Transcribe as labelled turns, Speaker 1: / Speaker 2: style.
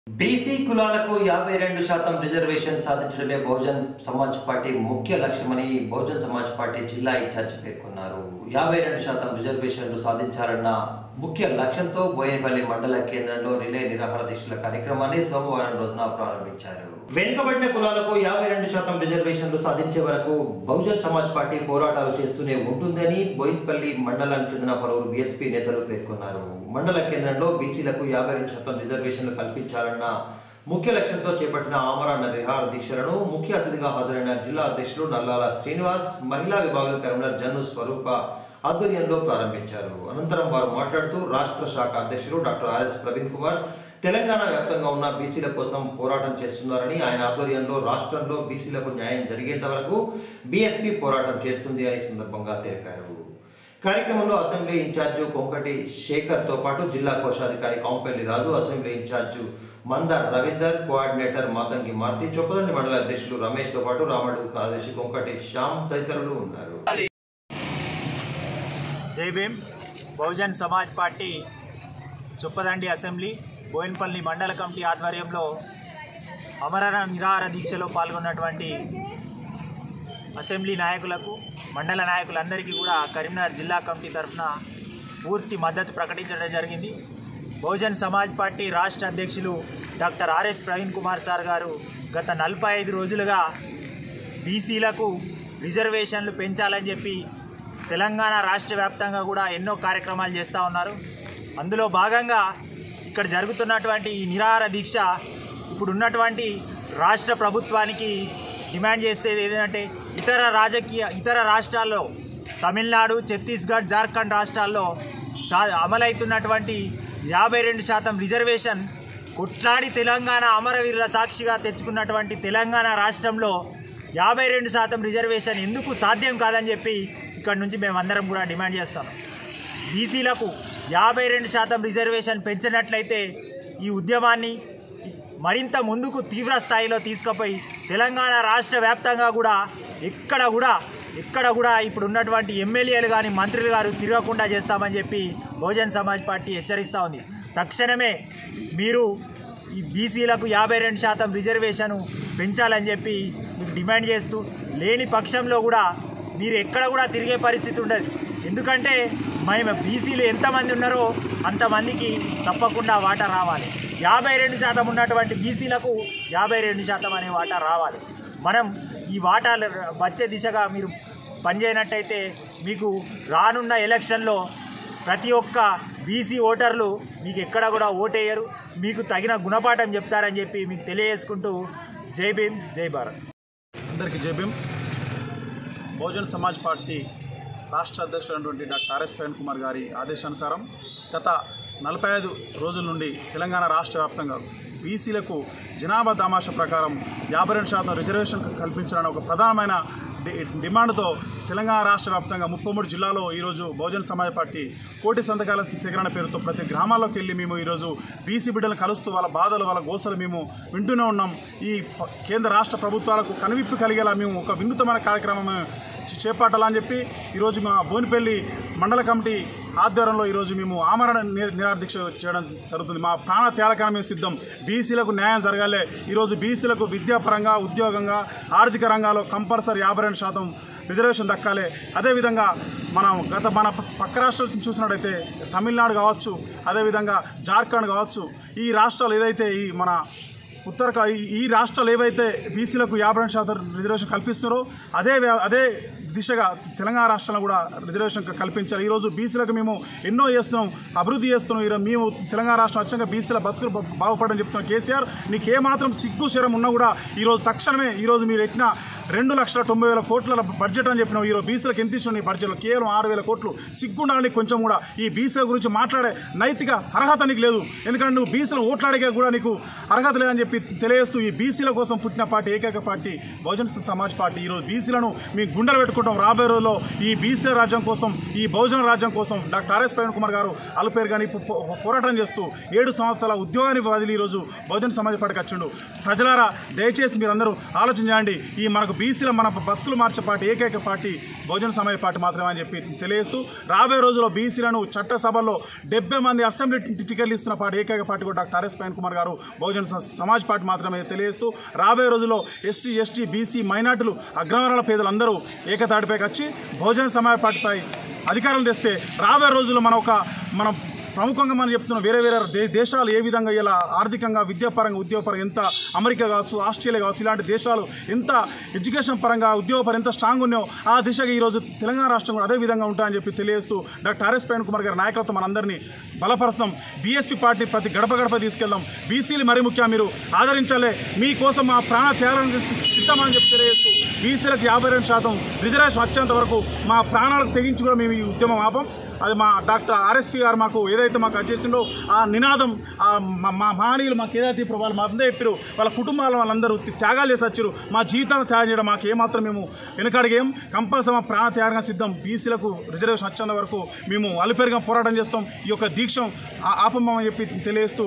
Speaker 1: BC కులాలకు యాభై రెండు శాతం రిజర్వేషన్ సాధించడమే బహుజన్ సమాజ్ పార్టీ ముఖ్య లక్ష్యమని బహుజన్ సమాజ్ పార్టీ జిల్లా ఇన్ఛార్జ్ పేర్కొన్నారు యాభై రెండు శాతం రిజర్వేషన్లు సాధించాలన్న ముఖ్య లక్ష్యంతో బోయేపల్లి మండల కేంద్రంలో రిలే నిరాహార దీక్షల కార్యక్రమాన్ని సోమవారం రోజున ప్రారంభించారు వెనుకబడిన కులాలకు యాభై రెండు శాతం రిజర్వేషన్లు సాధించే వరకు బహుజన్ సమాజ్ పార్టీ పోరాటాలు చేస్తూనే ఉంటుందని బోయిన్పల్లి మండలానికి చెందిన పలువురు బీఎస్పీ నేతలు పేర్కొన్నారు మండల కేంద్రంలో బీసీలకు యాభై రెండు శాతం రిజర్వేషన్లు కల్పించాలన్న ముఖ్య లక్ష్యంతో చేపట్టిన ఆమరణ నిహార దీక్షలను ముఖ్య అతిథిగా హాజరైన జిల్లా అధ్యక్షులు నల్లాల శ్రీనివాస్ మహిళా విభాగం కన్వీనర్ జన్ను స్వరూప ఆధ్వర్యంలో ప్రారంభించారు అనంతరం వారు మాట్లాడుతూ రాష్ట్ర శాఖ అధ్యక్షులు డాక్టర్ ఆర్ఎస్ ప్రవీణ్ కుమార్ తెలంగాణ వ్యాప్తంగా ఉన్న బీసీల కోసం పోరాటం చేస్తున్నారని ఆయన ఆధ్వర్యంలో రాష్ట్రంలో బీసీలకు న్యాయం జరిగేంత వరకు బీఎస్పీ పోరాటం చేస్తుంది అని సందర్భంగా తెలిపారు కార్యక్రమంలో అసెంబ్లీ ఇన్ఛార్జు కొంకటి శేఖర్ తో పాటు జిల్లా కోశాధికారి Kampalli Raju assembly in charge Mandar Ravinder coordinator Matangi Maruthi Choppadandi మండల అధ్యక్షులు రమేష్ తో పాటు రామడు కార్యదర్శి కొంకటి శ్యామ్ తదితరులు ఉన్నారు
Speaker 2: జై భీమ్ బహుజన్ సమాజ్ పార్టీ చొప్పదండి అసెంబ్లీ బోయిన్పల్లి మండల కమిటీ ఆధ్వర్యంలో అమరణ నిరాహార దీక్షలో పాల్గొన్నటువంటి అసెంబ్లీ నాయకులకు మండల నాయకులందరికీ కూడా కరీంనగర్ జిల్లా కమిటీ తరఫున పూర్తి మద్దతు ప్రకటించడం జరిగింది బహుజన్ సమాజ్ పార్టీ రాష్ట్ర అధ్యక్షులు doctor R S Praveen Kumar sir గారు గత నలభై ఐదు రోజులుగా బీసీలకు రిజర్వేషన్లు పెంచాలని చెప్పి తెలంగాణ రాష్ట్ర వ్యాప్తంగా కూడా ఎన్నో కార్యక్రమాలు చేస్తూ ఉన్నారు అందులో భాగంగా ఇక్కడ జరుగుతున్నటువంటి ఈ నిరాహార దీక్ష ఇప్పుడు ఉన్నటువంటి రాష్ట్ర ప్రభుత్వానికి డిమాండ్ చేసేది ఏంటంటే ఇతర రాజకీయ ఇతర రాష్ట్రాల్లో తమిళనాడు ఛత్తీస్గఢ్ జార్ఖండ్ రాష్ట్రాల్లో సా అమలవుతున్నటువంటి యాభై రెండు శాతం రిజర్వేషన్ కొట్లాడి తెలంగాణ అమరవీరుల సాక్షిగా తెచ్చుకున్నటువంటి తెలంగాణ రాష్ట్రంలో యాభై రెండు శాతం రిజర్వేషన్ ఎందుకు సాధ్యం కాదని చెప్పి ఇక్కడ నుంచి మేమందరం కూడా డిమాండ్ చేస్తాం బీసీలకు యాభై రెండు శాతం రిజర్వేషన్ పెంచినట్లయితే ఈ ఉద్యమాన్ని మరింత ముందుకు తీవ్ర స్థాయిలో తీసుకుపోయి తెలంగాణ రాష్ట్ర వ్యాప్తంగా కూడా ఎక్కడ కూడా ఎక్కడ కూడా ఇప్పుడు ఉన్నటువంటి ఎమ్మెల్యేలు కానీ మంత్రులు గారు తిరగకుండా చేస్తామని చెప్పి బహుజన్ సమాజ్ పార్టీ హెచ్చరిస్తూ ఉంది తక్షణమే మీరు ఈ బీసీలకు యాభై రెండు శాతం రిజర్వేషన్ పెంచాలని చెప్పి మీకు డిమాండ్ చేస్తూ లేని పక్షంలో కూడా మీరు ఎక్కడ కూడా తిరిగే పరిస్థితి ఉండదు ఎందుకంటే మేము బీసీలు ఎంతమంది ఉన్నారో అంతమందికి తప్పకుండా వాటా రావాలి యాభై రెండు శాతం ఉన్నటువంటి బీసీలకు యాభై రెండు శాతం అనే వాటా రావాలి మనం ఈ వాటాలు వచ్చే దిశగా మీరు పనిచేయనట్టయితే మీకు రానున్న ఎలక్షన్లో ప్రతి ఒక్క బీసీ ఓటర్లు మీకు ఎక్కడ కూడా ఓటేయరు మీకు తగిన గుణపాఠం చెప్తారని చెప్పి మీకు తెలియజేసుకుంటూ జై భీమ్ జై భారత్
Speaker 3: అందరికీ జైభీం బహుజన్ సమాజ్ పార్టీ రాష్ట్ర అధ్యక్షుడైనటువంటి డాక్టర్ ఆర్ఎస్ ప్రవీణ్ కుమార్ గారి ఆదేశానుసారం గత నలభై ఐదు రోజుల నుండి తెలంగాణ రాష్ట్ర వ్యాప్తంగా బీసీలకు జనాభా దామాష ప్రకారం యాభై రెండు శాతం రిజర్వేషన్ కల్పించాలని ఒక ప్రధానమైన డి- డిమాండ్తో తెలంగాణ రాష్ట్ర వ్యాప్తంగా ముప్పై మూడు జిల్లాలో ఈరోజు బహుజన్ సమాజ్ పార్టీ కోటి సంతకాల సేకరణ పేరుతో ప్రతి గ్రామాల్లోకి వెళ్ళి మేము ఈరోజు బీసీ బిడ్డలను కలుస్తూ వాళ్ళ బాధలు వాళ్ళ గోసలు మేము వింటూనే ఉన్నాం ఈ ప- కేంద్ర రాష్ట్ర ప్రభుత్వాలకు కనువిప్పు కలిగేలా మేము ఒక వినూతమైన కార్యక్రమం చే- చేపట్టాలని చెప్పి ఈరోజు మా బోనిపల్లి మండల కమిటీ ఆధ్వర్యంలో ఈరోజు మేము ఆమరణ ని- నిరాహార దీక్ష చేయడం జరుగుతుంది మా ప్రాణ త్యాగకాన్ని మేము సిద్ధం బీసీలకు న్యాయం జరగాలి ఈరోజు బీసీలకు విద్యాపరంగా ఉద్యోగంగా ఆర్థిక రంగాల్లో కంపల్సరీ యాభై రెండు శాతం రిజర్వేషన్ దక్కాలి అదేవిధంగా మనం గత మన ప- పక్క రాష్ట్రాలు చూసినట్టయితే తమిళనాడు కావచ్చు అదేవిధంగా జార్ఖండ్ కావచ్చు ఈ రాష్ట్రాలు ఏదైతే ఈ మన ఉత్తర ఈ- ఈ రాష్ట్రాలు ఏవైతే బీసీలకు యాభై రెండు శాతం రిజర్వేషన్ కల్పిస్తున్నారో అదే వ్య- అదే దిశగా తెలంగాణ రాష్ట్రంలో కూడా రిజర్వేషన్ క- కల్పించారు ఈరోజు బీసీలకు మేము ఎన్నో చేస్తున్నాం అభివృద్ధి చేస్తున్నాం ఈరోజు మేము తెలంగాణ రాష్ట్రం వచ్చాక బీసీల బతుకులు బా- బాగుపడని చెప్తున్నాం కేసీఆర్ నీకు ఏమాత్రం సిగ్గు శరం ఉన్నా కూడా ఈరోజు తక్షణమే ఈరోజు మీరు ఎట్టిన రెండు లక్షల తొంభై వేల కోట్ల బడ్జెట్ అని చెప్పినాం ఈరోజు బీసీలకు ఎంత ఇచ్చిన ఈ బడ్జెట్లో కేవలం ఆరు వేల కోట్లు సిగ్గుండాలని కొంచెం కూడా ఈ బీసీల గురించి మాట్లాడే నైతిక అర్హత నీకు లేదు ఎందుకంటే నువ్వు బీసీలు ఓట్లాడిగా కూడా నీకు అర్హత లేదని చెప్పి చెప్పి తెలియజేస్తూ ఈ బీసీల కోసం పుట్టిన పార్టీ ఏకైక పార్టీ బహుజన్ సమాజ్ పార్టీ ఈరోజు బీసీలను మీ గుండెలు పెట్టుకుంటాం రాబోయే రోజుల్లో ఈ బీసీల రాజ్యం కోసం ఈ బహుజన రాజ్యం కోసం డాక్టర్ ఆర్ఎస్ ప్రవీణ్ కుమార్ గారు అలుపేరు కానీ పోరాటం చేస్తూ ఏడు సంవత్సరాల ఉద్యోగాన్ని వదిలి ఈరోజు బహుజన సమాజ్ పార్టీకి వచ్చిండు ప్రజలారా దయచేసి మీరందరూ ఆలోచన చేయండి ఈ మనకు బీసీల మన బతుకులు మార్చే పార్టీ ఏకైక పార్టీ బహుజన సమాజ్ పార్టీ మాత్రమే అని చెప్పి తెలియజేస్తూ రాబోయే రోజుల్లో బీసీలను చట్టసభలో డెబ్బై మంది అసెంబ్లీ టి- టికెట్లు ఇస్తున్న పార్టీ ఏకైక పార్టీ కూడా డాక్టర్ ఆర్ఎస్ ప్రవీణ్ కుమార్ గారు బహుజన స- సమాజ్ పార్టీ మాత్రమే తెలియజేస్తూ రాబోయే రోజుల్లో ఎస్సీ ఎస్టీ బీసీ మైనార్టీలు అగ్రవర్ణాల పేదలందరూ ఏకతాటిపైకి వచ్చి బహుజన సమాజ్ పార్టీపై అధికారం తెస్తే రాబోయే రోజుల్లో మనం ఒక మనం ప్రముఖంగా మనం చెప్తున్నాం వేరే వేరే దే దేశాలు ఏ విధంగా ఇలా ఆర్థికంగా విద్యాపరంగా ఉద్యోగపరంగా ఎంత అమెరికా కావచ్చు ఆస్ట్రేలియా కావచ్చు ఇలాంటి దేశాలు ఎంత ఎడ్యుకేషన్ పరంగా ఉద్యోగపరంగా ఎంత స్ట్రాంగ్ ఉన్నాయో ఆ దిశగా ఈరోజు తెలంగాణ రాష్ట్రం కూడా అదే విధంగా ఉంటాయని చెప్పి తెలియజేస్తూ డాక్టర్ ఆర్ఎస్ ప్రవీణ్ కుమార్ గారి నాయకత్వం మనందరినీ బలపరుస్తాం బీఎస్పీ పార్టీ ప్రతి గడప గడప తీసుకెళ్దాం బీసీలు మరీ ముఖ్యం మీరు ఆదరించాలి మీకోసం మా ప్రాణ త్యాగం చేసి సిద్ధమని చెప్పి తెలియజేస్తూ బీసీలకు యాభై రెండు శాతం రిజర్వేషన్ వచ్చేంత వరకు మా ప్రాణాలకు తెగించి కూడా మేము ఈ ఉద్యమం ఆపం అది మా డాక్టర్ ఆర్ఎస్పీ గారు మాకు ఏదైతే మాకు అధ్యక్షుండో ఆ నినాదం ఆ మా- మా మహనీయులు మాకు ఏదైతే ఇప్పుడు వాళ్ళు మా అందరూ చెప్పారు వాళ్ళ కుటుంబాల వాళ్ళందరూ త్యాగాలు చేసి వచ్చారు మా జీవితాన్ని త్యాగం చేయడం మాకు ఏమాత్రం మేము వెనకడిగేయం కంపల్సరీ మా ప్రాణ త్యాగం సిద్ధం బీసీలకు రిజర్వేషన్ వచ్చేంత వరకు మేము అలుపెరుగా పోరాటం చేస్తాం ఈ యొక్క దీక్ష ఆ- ఆపమని చెప్పి తెలియజేస్తూ